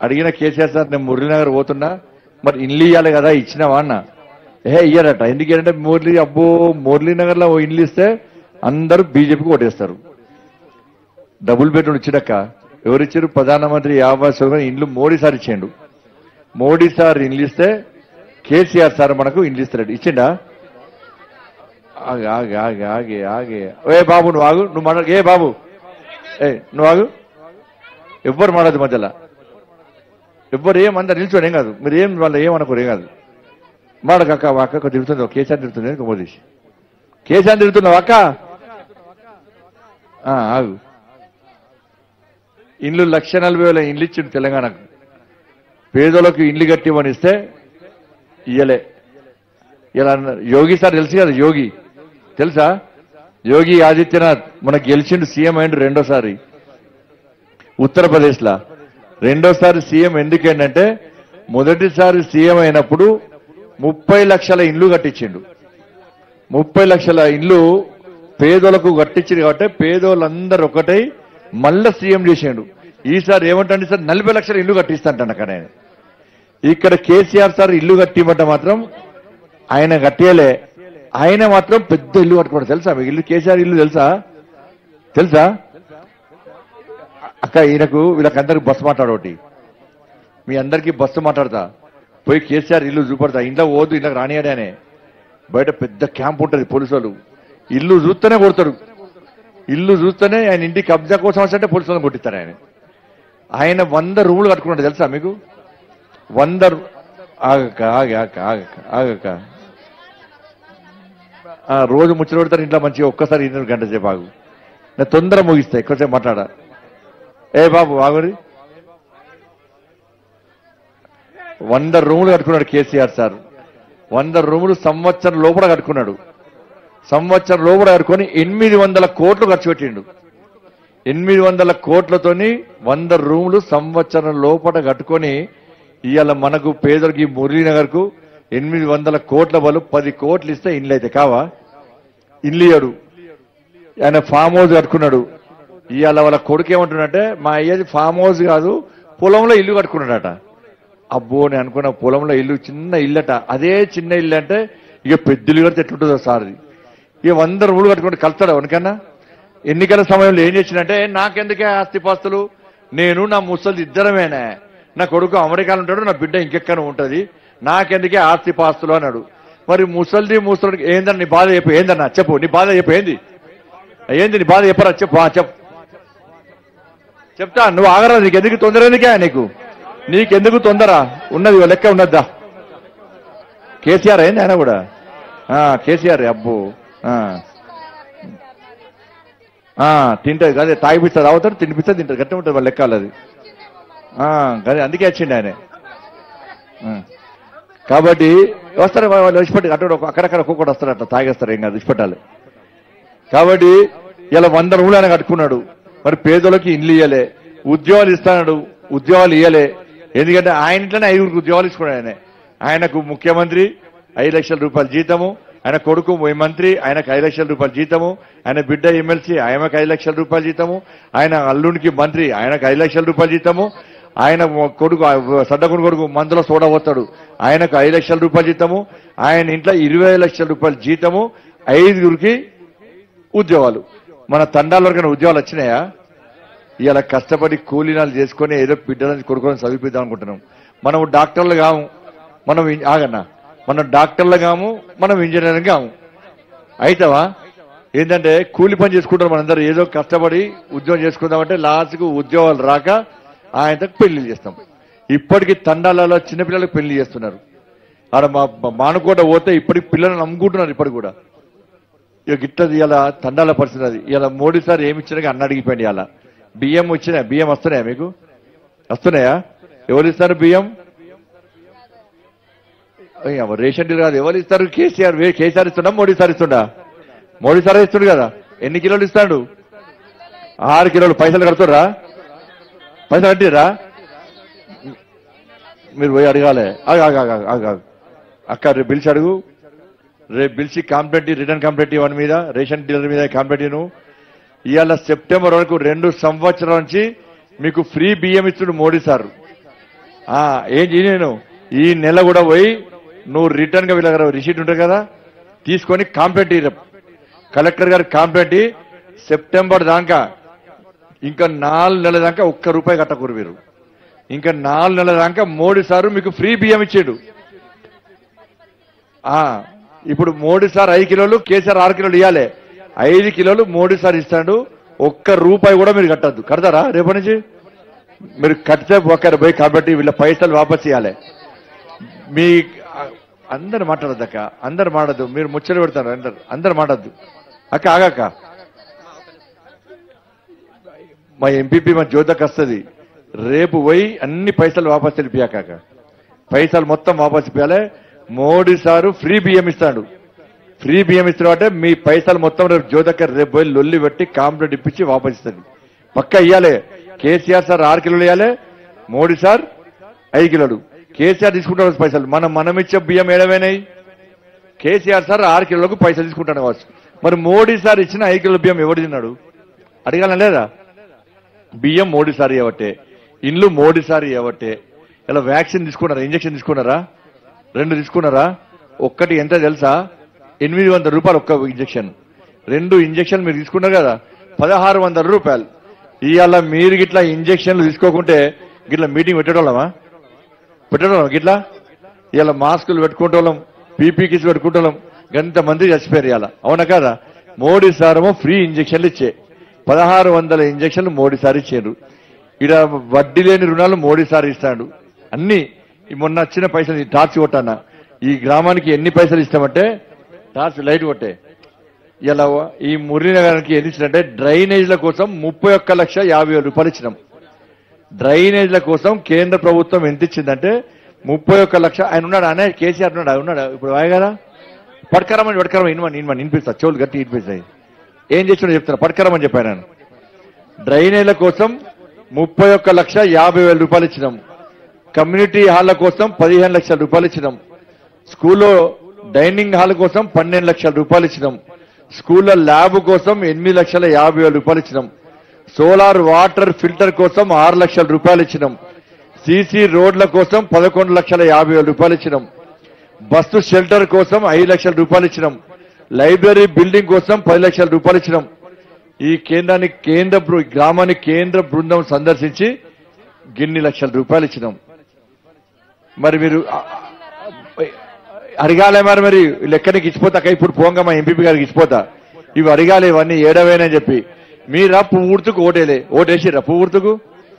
అడిగిన కేసీఆర్ సార్ నేను మురళీనగర్ పోతున్నా మరి ఇల్లు ఇవ్వాలి కదా ఇచ్చినావా అన్న ఏ ఇయ్యారట ఎందుకంటే మురళి అబ్బో మురళీనగర్ లో ఓ ఇల్లు ఇస్తే అందరూ బీజేపీకి ఓటేస్తారు డబుల్ బెడ్రూమ్ ఇచ్చినాక ఎవరిచ్చారు ప్రధానమంత్రి ఆవాస్ యోజన ఇండ్లు మోడీ సార్ ఇచ్చిండు మోడీ సార్ ఇండ్లు ఇస్తే కేసీఆర్ సార్ మనకు ఇండ్లు ఇస్తాడు ఇచ్చిండా ఆగే ఆగే ఆగే ఆగే ఆగే ఏ బాబు నువ్వు ఆగు నువ్వు మన ఏ బాబు ఏ నువ్వు ఆగు ఎవ్వరు మాడదు మధ్యలో ఎవ్వరు ఏం అందరు నిల్చోడు ఏం కాదు మీరు ఏం వాళ్ళు ఏమనుకోరు ఏం కాదు మాడక అక్క మా అక్క తిరుగుతుంది ఓ కేసీఆర్ తిరుగుతుంది ఇంకో మోదీ కేసీఆర్ తిరుగుతున్నావు అక్క ఆ, ఆగు ఇండ్లు లక్ష నలభై వేల ఇండ్లు ఇచ్చిండు తెలంగాణకు పేదలకు ఇండ్లు కట్టిమని ఇస్తే ఇయ్యలే ఇలా అన్నారు. యోగి సార్ తెలుసు కదా యోగి తెలుసా యోగి ఆదిత్యనాథ్ మనకు గెలిచిండు సీఎం అయిండు రెండోసారి ఉత్తరప్రదేశ్ లా రెండోసారి సీఎం ఎందుకేంటంటే మొదటిసారి సీఎం అయినప్పుడు ముప్పై లక్షల ఇండ్లు కట్టించిండు ముప్పై లక్షల ఇండ్లు పేదోళ్లకు కట్టించింది కాబట్టి పేదోళ్ళందరూ ఒకటై మళ్ళా సీఎం చేసిండు ఈసారి ఏమంటే సార్ నలభై లక్షల ఇల్లు కట్టిస్తాంటాను అక్కడ ఆయన ఇక్కడ కేసీఆర్ సార్ ఇల్లు కట్టిమంటే మాత్రం ఆయన కట్టేయలే ఆయన మాత్రం పెద్ద ఇల్లు కట్టుకోవడం తెలుసా మీకు ఇల్లు కేసీఆర్ ఇల్లు తెలుసా తెలుసా అక్క ఈయనకు వీళ్ళకందరికి బస్సు మాట్లాడోటి మీ అందరికీ బస్సు మాట్లాడతా పోయి కేసీఆర్ ఇల్లు చూపడతా ఇంట్లో పోదు ఇంట్లోకి రానియాడానే బయట పెద్ద క్యాంప్ ఉంటుంది పోలీసు వాళ్ళు ఇల్లు చూస్తేనే కొడతారు ఇల్లు చూస్తేనే ఆయన ఇంటి కబ్జా కోసం వస్తుంటే పోలీసు వాళ్ళని కొట్టిస్తారు ఆయన ఆయన వంద రూములు కట్టుకున్నాడు తెలుసా మీకు వంద రు- ఆగక్క ఆగక్క ఆగక్క ఆగక్క ఆ, రోజు ముచ్చట పెడతారు ఇంట్లో మంచిగా ఒక్కసారి ఇరవై గంట సేపు ఆగు నేను తొందర ముగిస్తా ఎక్కువసేపు మాట్లాడా ఏ బాబు ఆగురి వంద రూములు కట్టుకున్నాడు కేసీఆర్ సార్ వంద రూములు సంవత్సరం లోపల కట్టుకున్నాడు సంవత్సరం లోపల కట్టుకొని ఎనిమిది వందల కోట్లు ఖర్చు పెట్టిండు ఎనిమిది వందల కోట్లతోని వంద రూములు సంవత్సరం లోపల కట్టుకొని ఇవాళ మనకు పేదలకి మురళీనగర్ కు ఎనిమిది వందల కోట్ల బలు పది కోట్లు ఇస్తే ఇండ్లు అయితే కావా ఇల్లు ఇయ్యడు ఆయన ఫామ్ హౌస్ కట్టుకున్నాడు ఇవాళ వాళ్ళ కొడుకు ఏమంటున్నాడంటే మా అయ్యేది ఫామ్ హౌస్ కాదు పొలంలో ఇల్లు కట్టుకున్నాడట అబ్బో నేను అనుకున్న పొలంలో ఇల్లు చిన్న ఇల్లట అదే చిన్న ఇల్లు అంటే ఇక పెద్ద ఇల్లు కడితే ఎట్లుంటుందో సార్ ఇక వంద రూములు కట్టుకుంటే కలుస్తాడు ఎవరికన్నా ఎన్నికల సమయంలో ఏం చేసిందంటే నాకెందుకే ఆస్తిపాస్తులు నేను నా ముసలి ఇద్దరమేనే నా కొడుకు అమెరికాలో ఉంటాడు నా బిడ్డ ఇంకెక్కడ ఉంటది నాకెందుకే ఆస్తిపాస్తులు అన్నాడు మరి ముసలిది ముసలికి ఏందన్న నీ బాధ చెప్పు ఏందన్నా చెప్పు నీ బాధ చెప్పు ఏంది ఏంది నీ బాధ చెప్పరా చెప్పు ఆ, చెప్పు చెప్తా నువ్వు ఆగరా నీకు ఎందుకు తొందర ఎందుకే నీకు నీకెందుకు తొందర ఉన్నది ఓ లెక్క ఉన్నద్దా కేసీఆర్ అయింది ఆయన కూడా ఆ, కేసీఆర్ అబ్బో ఆ. ఆ, తింటది అదే తాగిపిస్తుంది అవుతాడు తినిపిస్తుంది తింటది గట్టి ఉంటుంది వాళ్ళ లెక్క అది ఆ, అదే అందుకే వచ్చిండు ఆయన ఆ. కాబట్టి వస్తారు వాళ్ళు విడిచిపెట్టి అటు ఇటు అక్కడక్కడ ఒక్కొక్కటి వస్తారు అట్లా తాగేస్తారు ఏం కాదు విడిచిపెట్టాలి కాబట్టి ఇలా వంద రూములు ఆయన కట్టుకున్నాడు మరి పేదోళ్ళకి ఇండ్లు ఇయ్యలే ఉద్యోగాలు ఇస్తాడు ఉద్యోగాలు ఇయ్యలే ఎందుకంటే ఆయన ఇంట్లోనే ఐదుగురికి ఉద్యోగాలు ఇచ్చుకున్నాడు ఆయన ఆయనకు ముఖ్యమంత్రి ఐదు లక్షల రూపాయల జీతము ఆయన కొడుకు మంత్రి ఆయనకు ఐదు లక్షల రూపాయల జీతము ఆయన బిడ్డ ఎమ్మెల్సీ ఆయనకు ఐదు లక్షల రూపాయల జీతము ఆయన అల్లునికి మంత్రి ఆయనకు ఐదు లక్షల రూపాయల జీతము ఆయన కొడుకు సడ్డకుడు కొడుకు మందులో సోడా పోతాడు ఆయనకు ఐదు లక్షల రూపాయల జీతము ఆయన ఇంట్లో ఇరవై లక్షల రూపాయల జీతము ఐదుగురికి ఉద్యోగాలు మన తండాల వరకు ఉద్యోగాలు వచ్చినాయా ఇవాళ కష్టపడి కూలీనాలు చేసుకొని ఏదో బిడ్డలని కొడుకొని చదివిద్దాం అనుకుంటున్నాం మనం డాక్టర్లు కాము మనం ఇం- ఆగన్నా మనం డాక్టర్లు కాము మనం ఇంజనీర్లు కాము అయితవా ఏంటంటే కూలి పని చేసుకుంటారు మనందరూ ఏదో కష్టపడి ఉద్యోగం చేసుకుందామంటే లాస్ట్కు ఉద్యోగాలు రాక ఆయనతో పెళ్లి చేస్తాం ఇప్పటికీ తండాలలో చిన్నపిల్లలకు పెళ్లి చేస్తున్నారు ఆడ మా మా మానుకోట పోతే ఇప్పటికి పిల్లలను నమ్ముకుంటున్నారు ఇప్పటికి కూడా ఇక గిట్టది ఇలా తండాల పరిస్థితి అది ఇలా మోడీ సార్ ఏమి ఇచ్చినా అన్న అడిగిపోయింది ఇలా బియ్యం వచ్చినాయా బియ్యం వస్తున్నాయా మీకు వస్తున్నాయా ఎవరు ఇస్తారు బియ్యం అయ్య, రేషన్ డీల్ కాదు ఎవరు ఇస్తారు కేసీఆర్ వే- కేసీఆర్ ఇస్తుండా మోడీ సార్ ఇస్తుండా మోడీ సార్ ఇస్తుండు కదా ఎన్ని కిలోలు ఇస్తాడు ఆరు కిలోలు పైసలు కడుతుర్రా పైసలు కట్టిరా మీరు పోయి అడగాలి ఆగు, ఆగు, ఆగు, ఆగు, ఆగు, ఆగు. అక్క రేపు పిలిచి అడుగు రేపు పిలిచి కాంప్లైంట్ రిటర్న్ కాంప్లైంట్ ఇవ్వని మీద రేషన్ డీలర్ మీద కాంప్లైంట్ నువ్వు ఇవాళ సెప్టెంబర్ వరకు రెండు సంవత్సరాల నుంచి మీకు ఫ్రీ బియ్యం ఇచ్చుడు మోడీ సార్ ఆ, ఏం చేయి నేను ఈ నెల కూడా పోయి నువ్వు రిటర్న్ గా వీళ్ళ దగ్గర రిసీట్ ఉంటుంది కదా తీసుకొని కాంప్లైంట్ ఇయ్యి. కలెక్టర్ గారికి కాంప్లైంట్ ఇయ్యి. సెప్టెంబర్ దాకా ఇంకా నాలుగు నెలల దాకా ఒక్క రూపాయి కట్టకూరు మీరు ఇంకా నాలుగు నెలల దాకా మోడీ సారు మీకు ఫ్రీ బియ్యం ఇచ్చాడు ఆ ఇప్పుడు మోడీ సార్ ఐదు కిలోలు కేసీఆర్ ఆరు కిలోలు ఇవ్వాలి ఐదు కిలోలు మోడీ సార్ ఇస్తాడు ఒక్క రూపాయి కూడా మీరు కట్టద్దు కడతారా రేపటి నుంచి మీరు కడితే ఒక్కరు పోయి కాబట్టి వీళ్ళ పైసలు వాపస్ ఇవ్వాలి మీ అందరు మాట్లాడద్దు అక్క అందరు మాడద్దు మీరు ముచ్చట పెడతారు అందరు అందరు మాడద్దు అక్క ఆగాక మా ఎంపీపీ మా జ్యోతకు వస్తుంది రేపు పోయి అన్ని పైసలు వాపస్ తెలిపియాక పైసలు మొత్తం వాపస్ ఇప్పించాలి మోడీ సారు ఫ్రీ బియ్యం ఇస్తాడు ఫ్రీ బియ్యం ఇస్తాడు అంటే మీ పైసలు మొత్తం రేపు జ్యోతక్క రేపు పోయి లొల్లి పెట్టి కాంప్లైంట్ ఇప్పించి వాపస్ ఇస్తుంది పక్క ఇయ్యాలి కేసీఆర్ సార్ ఆరు కిలోలు ఇవ్వాలి మోడీ సార్ ఐదు కిలోలు కేసీఆర్ తీసుకుంటారు పైసలు మనం మనం ఇచ్చే బియ్యం ఏడమైనాయి కేసీఆర్ సార్ ఆరు కిలోలకు పైసలు తీసుకుంటాను కావచ్చు మరి మోడీ సార్ ఇచ్చిన ఐదు కిలోల బియ్యం ఎవరు తిన్నాడు అడగాల లేదా బియ్యం మోడీ సార్ ఇవ్వట్టే ఇండ్లు మోడీ సార్ ఇవ్వట్టే ఇలా వ్యాక్సిన్ తీసుకున్నారా ఇంజక్షన్ తీసుకున్నారా రెండు తీసుకున్నారా ఒక్కటి ఎంత తెలుసా ఎనిమిది వందల రూపాయలు ఒక్క ఇంజక్షన్ రెండు ఇంజక్షన్ మీరు తీసుకున్నారు కదా పదహారు వందల రూపాయలు ఇవాళ మీరు గిట్లా ఇంజక్షన్లు తీసుకోకుంటే గిట్లా మీటింగ్ పెట్టేటోళ్ళమా పెట్టడం గిట్లా ఇలా మాస్కులు పెట్టుకుంటోళ్ళం పీపీకిస్ పెట్టుకుంటోళ్ళం గంత మంది చచ్చిపోయారు ఇవాళ అవునా కదా మోడీ సారేమో ఫ్రీ ఇంజక్షన్లు ఇచ్చే పదహారు వందల ఇంజక్షన్లు మోడీ సార్ ఇచ్చారు ఇడ వడ్డీ లేని రుణాలు మోడీ సార్ ఇస్తాడు అన్ని ఈ మొన్న వచ్చిన పైసలు ఈ టార్చ్ కొట్టాన ఈ గ్రామానికి ఎన్ని పైసలు ఇస్తామంటే టార్చ్ లైట్ కొట్టే ఇలా ఈ మురళీనగరానికి ఎన్ని ఇచ్చినంటే డ్రైనేజ్ల కోసం ముప్పై ఒక్క లక్ష యాభై వేల రూపాయలు ఇచ్చినాం డ్రైనేజ్ల కోసం కేంద్ర ప్రభుత్వం ఎంత ఇచ్చిందంటే ముప్పై ఒక్క లక్ష ఆయన ఉన్నాడు అనే కేసీఆర్ ఉన్నాడు ఆయన ఉన్నాడు ఇప్పుడు ఆయన కదా పడకరమని పడకరమని ఇన్వని ఇన్వని వినిపిస్తా చెవులు గట్టి వినిపిస్తాయి ఏం చేసినా చెప్తున్నా పడకరమని చెప్పాను నేను డ్రైనేజ్ల కోసం ముప్పై ఒక్క లక్ష యాభై వేల రూపాయలు ఇచ్చినాం కమ్యూనిటీ హాల్ల కోసం పదిహేను లక్షల రూపాయలు ఇచ్చినాం స్కూల్లో డైనింగ్ హాల్ కోసం పన్నెండు లక్షల రూపాయలు ఇచ్చినాం స్కూల్లో ల్యాబ్ కోసం ఎనిమిది లక్షల యాభై వేల రూపాయలు ఇచ్చినాం సోలార్ వాటర్ ఫిల్టర్ కోసం ఆరు లక్షల రూపాయలు ఇచ్చినాం సీసీ రోడ్ల కోసం పదకొండు లక్షల యాభై వేల రూపాయలు ఇచ్చినాం బస్సు షెల్టర్ కోసం ఐదు లక్షల రూపాయలు ఇచ్చినాం లైబ్రరీ బిల్డింగ్ కోసం పది లక్షల రూపాయలు ఇచ్చినాం ఈ కేంద్రానికి కేంద్ర బృ- గ్రామానికి కేంద్ర బృందం సందర్శించి గిన్ని లక్షల రూపాయలు ఇచ్చినాం మరి మీరు ఆ, ఆ, అడగాలే మరి మరి లెక్కనికి ఇచ్చిపోతా అక్క ఇప్పుడు పోంగా మా ఎంపీపీ గారికి ఇచ్చిపోతా ఇవి అడగాలి ఇవన్నీ ఏడవేనని చెప్పి మీరా పువ్వుర్తుకు ఓటేలే ఓటేసిర్రా పువ్వుర్తుకు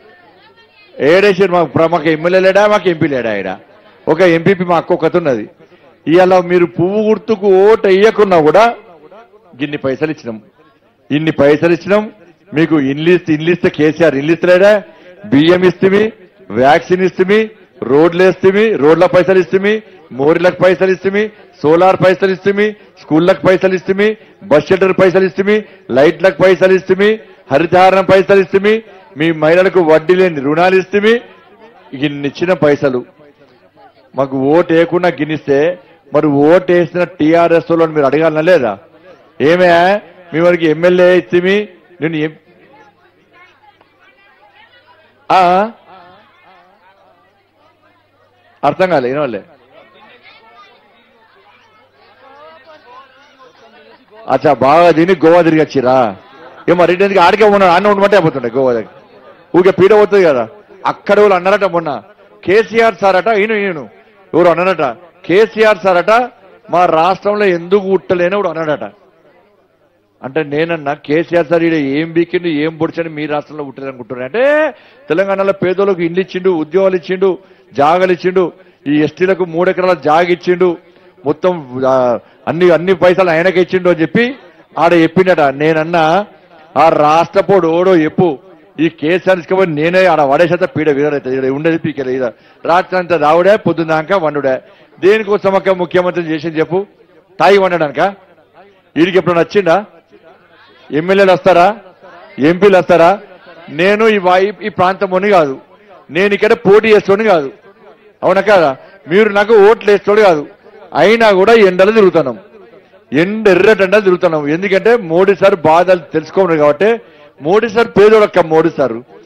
ఏడేసారు మాకు ప్ర- మాకు ఎమ్మెల్యే లేడా మాకు ఎంపీ లేడా ఈడ ఒక ఎంపీపీ మా అక్క ఒకటి ఉన్నది ఇవాళ మీరు పువ్వు గుర్తుకు ఓటు వేయకున్నా కూడా గిన్ని పైసలు ఇచ్చినాం ఇన్ని పైసలు ఇచ్చినాం మీకు ఇల్లు ఇస్తే ఇల్లు ఇస్తే కేసీఆర్ ఇల్లు ఇస్తలేడా బియ్యం ఇస్తుంది వ్యాక్సిన్ ఇస్తుంది రోడ్లు వేస్తుంది రోడ్ల పైసలు ఇస్తుంది మోరీలకు పైసలు ఇస్తుంది సోలార్ పైసలు ఇస్తుంది స్కూళ్ళకు పైసలు ఇస్తుంది బస్ షెల్టర్ పైసలు ఇస్తుంది లైట్లకు పైసలు ఇస్తుంది హరితహారం పైసలు ఇస్తుంది మీ మహిళలకు వడ్డీ లేని రుణాలు ఇస్తుంది ఇన్నిచ్చిన పైసలు మాకు ఓటు వేయకుండా గినిస్తే మరి ఓటు వేసిన టీఆర్ఎస్ వాళ్ళని మీరు అడగాలనా లేదా ఏమే మీ వారికి ఎమ్మెల్యే ఇస్తే నేను ఎం- ఆ? అర్థం కాలే ఏం వాళ్ళే అచ్చా బాగా తిని గోవా తిరిగి వచ్చిరా ఏమో రిటర్న్కి ఆడికే ఉన్నాడు అన్న ఉండమంటే అయిపోతుండే గోవా దగ్గర ఊరికే పీడ పోతుంది కదా అక్కడ వాళ్ళు అన్నారట మొన్న కేసీఆర్ సార్ అట ఈయన ఈయన ఎవరు అన్నారట కేసీఆర్ సార్ అట మా రాష్ట్రంలో ఎందుకు ఉట్టలేని ఇప్పుడు అన్నాడట అంటే నేనన్నా కేసీఆర్ సార్ ఈడ ఏం బీకిండు ఏం పొడిచని మీ రాష్ట్రంలో పుట్టారనుకుంటున్నారు అంటే తెలంగాణలో పేదోళ్ళకు ఇల్లు ఇచ్చిండు ఉద్యోగాలు ఇచ్చిండు జాగలు ఇచ్చిండు ఈ ఎస్టీలకు మూడెకరాల జాగ ఇచ్చిండు మొత్తం ఆ, అన్ని అన్ని పైసలు ఆయనకే ఇచ్చిండు అని చెప్పి ఆడ చెప్పిండట నేనన్నా ఆ రాష్ట్రపోడు ఓడో చెప్పు ఈ కేసీఆర్ తీసుకుపోయి నేనే ఆడ వడేసేత పీడ వీడైతే ఈడ ఉండేది పీకలే ఇద రాత్రి అంతా రావుడే పొద్దున్నాక వండుడే దేనికోసం అక్క ముఖ్యమంత్రి చేసింది చెప్పు తాయి వండడానిక వీడికి ఎప్పుడైనా వచ్చిందా ఎమ్మెల్యేలు వస్తారా ఎంపీలు వస్తారా నేను ఈ వా- ఈ ప్రాంతంలోని కాదు నేను ఇక్కడ పోటీ చేస్తోని కాదు అవునా కదా మీరు నాకు ఓట్లు వేస్తోడు కాదు అయినా కూడా ఎండలు తిరుగుతున్నాం ఎండ ఎర్రటెండలు తిరుగుతున్నాం ఎందుకంటే మోడీ సార్ బాధలు తెలుసుకోమన్నారు కాబట్టి మోడీ సార్ పేదోడక్క మోడీ సార్